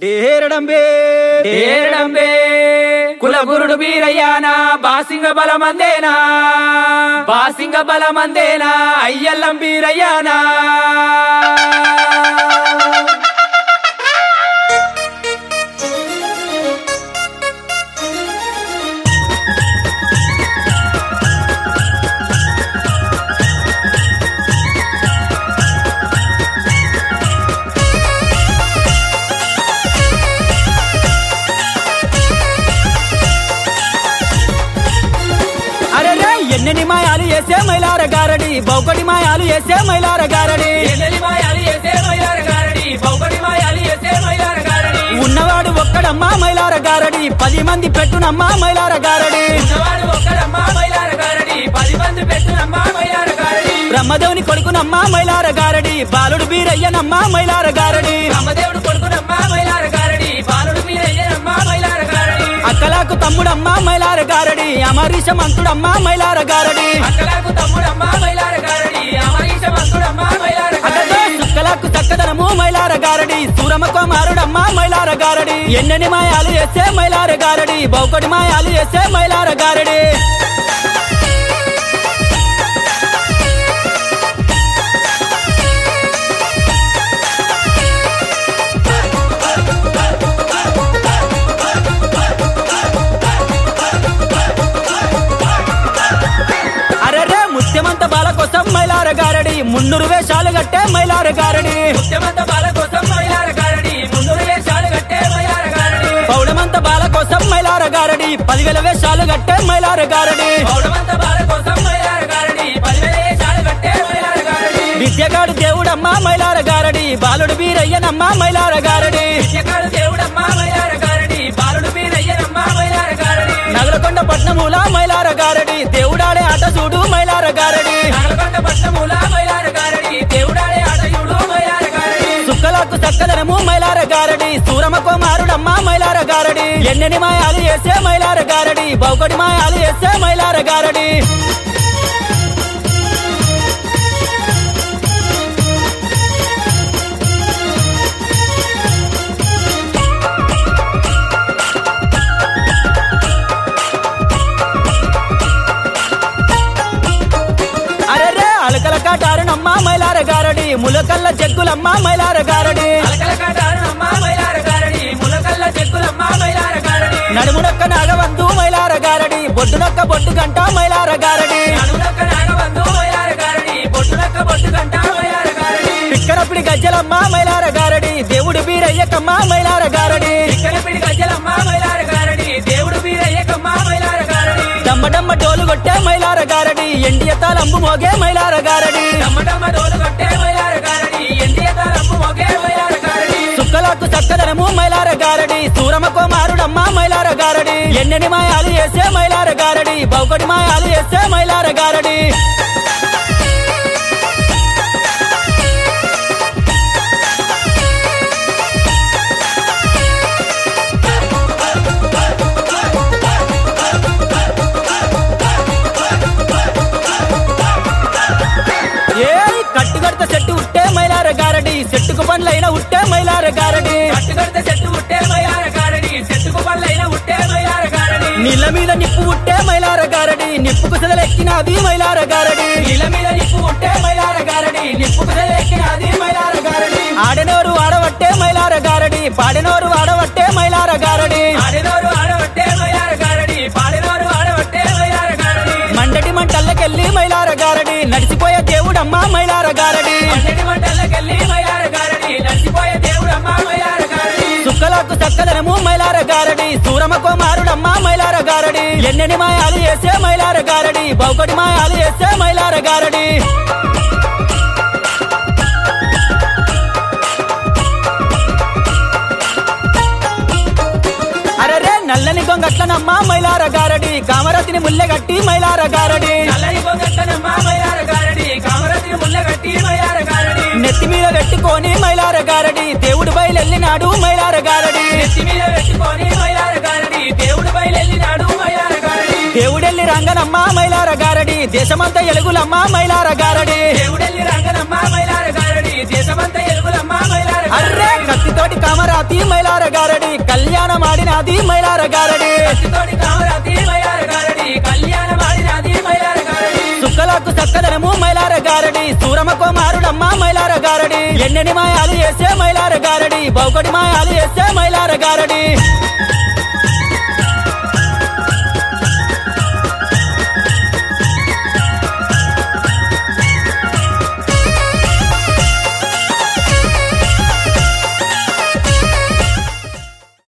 ఏరడంబే ఏరడంబే కులగురుడు బీరయ్యానా బాసింగ బలమందేనా బాసింగ బలమందేనా అయ్యల్లం బీరయ్యానా అరే రే ఎన్నెన్ని మాయాలు వేసే మైలార గారడి బౌకటి మాయాలు వేసే మైలార గారడి ఎన్నెలి మాయాలు చేసే మైలార గారడి బౌకటి మాయాలు చేసే మైలార గారడి ఉన్నవాడు ఒక్కడమ్మా మైలార గారడి పది మంది పెట్టునమ్మా మైలార గారడి ఉన్నవాడు ఒక్కడమ్మా మైలార గారడి పది మంది పెట్టునమ్మా మైలార గారడి బ్రహ్మదేవుని కొడుకునమ్మా మైలార గారడి బాలుడు బీరయ్యనమ్మా మైలార గారడి రామదేవుడు కొడుకునమ్మా మైలార గారడి బాలుడు మీరయ్యనమ్మా మైలార గారడి అక్కలాకు తమ్ముడమ్మా మైలార గారడి అమరీష మంతుడమ్మా మైలార గారడి అక్కలకు తమ్ముడమ్మా మైలార గారడి అమరీష మంతుడమ్మా మైలార అక్కతో గారడి సుక్కలకు చక్కదనము మైలార గారడి సూరమ కుమారుడమ్మా మైలార గారడి ఎన్నెన్ని మాయాలు వేసే మైలార గారడి బౌకటి మాయాలు వేసే మైలార గారడి అరెరే ముత్యమంత బాల కోసం మైలార గారడి మున్నూరు వేషాలు గట్టే మైలార గారడి ముత్యమంత బాల కోసం మైలార గారడి ముందు వేషాలు కట్టే మైలార గారడి పౌడమంత బాల కోసం మైలార గారడి పదివేల వేషాలు గట్టే మైలార గారడి పౌడమంత బాల కోసం మైలార గారడి పదివేల వేషాలు కట్టే మైలార గారడి విద్యగాడు దేవుడమ్మా మైలార గారడి బాలుడు వీరయ్యనమ్మా మైలార గారడి విద్యకాడు దేవుడమ్మా మైలార గారడి బాలుడు మీరయ్యనమ్మా మైలార గారడి నగరకొండ పట్నమూల మైలార గారడి దేవుడాడే ఆట చూడు మైలార గారడి నగలకొండ పట్టముల మైలార గారడి దేవుడాడే ఆటయుడు మైలార గారడి సుక్కలకు చక్కదనము మైలార గారడి సూరమ కుమారుడమ్మా మైలార గారడి ఎన్నెని మాయాలు వేసే మైలార గారడి బౌకటి మాయాలు వేసే మైలార గారడి అరెరే అలకల కాటారునమ్మా మైలార గారడి ములకల్ల జగ్గులమ్మా మైలార గారడి అలకల కాటారునమ్మా మైలార గారడి ములకల్ల చెక్కులమ్మా మైలార గారడి నడుమునొక్క నాగవంతు మైలార గారడి బొడ్డునొక్క బొట్టు గంట మైలార గారడి నడుమునొక్క నాగబంధు మైలార గారడి బొట్టునొక్క బొట్టు గంట మైలార గారడి పిక్కరపిడి గజ్జలమ్మా మైలార గారడి దేవుడి బీరయ్యకమ్మా మైలార గారడి ఇక్కడ పిడి గజ్జలమ్మా మైలార గారడి దేవుడు వీరయ్యకమ్మా మైలార గారడి డమ్మడమ్మ డోలు కొట్టే మైలార గారడి ఎండియ తాళంబు మోగే మైలార గారడి డమ్మడమ్మ డోలు కట్టే మైలార గారడి ఎండియ తారమ్ము మొగే మైలార గారడి సుక్కలకు చక్కదనము మైలార గారడి సూరమ కుమారుడమ్మా మైలార గారడి ఎన్నెని మాయాలు వేసే మైలార గారడి బౌకటి మాయాలు వేసే మైలార గారడి ఏ కట్టుగడత చెట్టు ఉట్టే మైలార గారడి చెట్టుకు పండ్లైన ఉట్టే మైలార గారడి కట్టు కడితే చెట్టు ఉట్టే మైలార గారడి చెట్టుకు పళ్ళైన ఉట్టే మైలార గారడి నీళ్ళ మీద నిప్పు ఉట్టే మైలార గారడి నిప్పుకు సెదలెక్కినది మైలార గారడి నీళ్ళ మీద నిప్పు ఉట్టే మైలార గారడి నిప్పుకు ఎక్కినది మైలార గారడి ఆడనోరు ఆడవట్టే మైలార గారడి పాడెనోరు ఆడవట్టే మైలార గారడి ఆడినోరు ఆడవట్టే మైలార గారడి పాడినోరు ఆడవట్టే మైలార గారడి మండటి మంటల్లకెళ్ళి మైలార గారడి నడిచిపోయే దేవుడమ్మా మైలార గారడి పన్నెండు మంటలకెళ్ళి మైలార గారడి నడిచిపోయే దేవుడమ్మా మైలార గారడి సుక్కలకు చక్కదనము మైలార గారడి సూరమ కుమారుడమ్మా మైలార గారడి ఎన్నెని మాయాలు వేసే మైలార గారడి బౌకటి మాయాలు వేసే మైలార గారడి అరెరే నల్లని గొంగట్లనమ్మా మైలార గారడి కామరతిని ముల్లెగట్టి మైలార గారడి నల్లని పొగట్టనమ్మా మైలార గారడి కామరతిని ముల్లగట్టి మైలార గారడి నెత్తి మీద పెట్టుకొని మైలార గారడి దేవుడు బయలెళ్ళినాడు మైలార గారడి నెత్తి మీద పెట్టుకొని మైలార గారడి దేవుడు బయలెళ్ళినాడు మైలార గారడి దేవుడెల్లి రంగనమ్మా మైలార గారడి దేశమంతా ఎలుగులమ్మా మైలార గారడి దేవుడెల్లి రంగనమ్మా మైలార గారడి దేశమంతా ఎలుగులమ్మా మైలార అర్రే కత్తి కత్తితోటి కామరాతి మైలార గారడి కళ్యాణం ఆడినాది మైలార గారడి కత్తితోటి కామరాతి మైలార గారడి కళ్యాణం ఆడినది మైలార గారడి సుక్కలకు చక్కదనము మైలార గారడి సూరమకో మారుడమ్మ మైలార గారడి ఎన్నెని మాయాలు వేసే మైలార గారడి బౌకడి మాయాలు వేసే మైలార గారడి